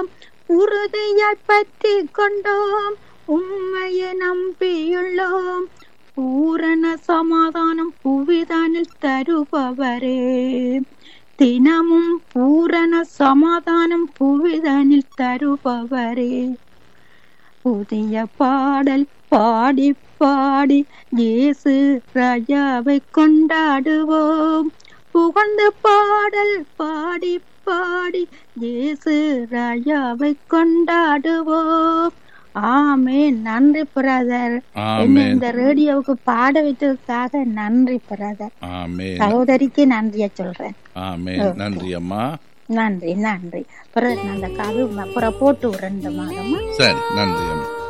உறுதியாய் பற்றி கொண்டோம் உண்மையை நம்பியுள்ளோம் பூரண சமாதானம் புவிதானில் தருபவரே தினமும் பூரண சமாதானம் புவிதானில் தருபவரே புதிய பாடல் பாடி பாடி இயேசு ராஜாவை கொண்டாடுவோம் புகழ்ந்த பாடல் பாடி பாடி இயேசு ராஜாவை கொண்டாடுவோம் ஆமே நன்றி பிரதர் என்ன ஆமென் இந்த ரேடியோவுக்கு பாட வைத்ததுக்காக நன்றி பிரதர் ஆமென் சகோதரிக்கு நன்றிய சொல்றேன் ஆமென் நன்றி அம்மா நன்றி நன்றி பிறகு அந்த கரு அப்புறம் போட்டு விடுறேன் இந்த மாதமா சரி நன்றி அம்மா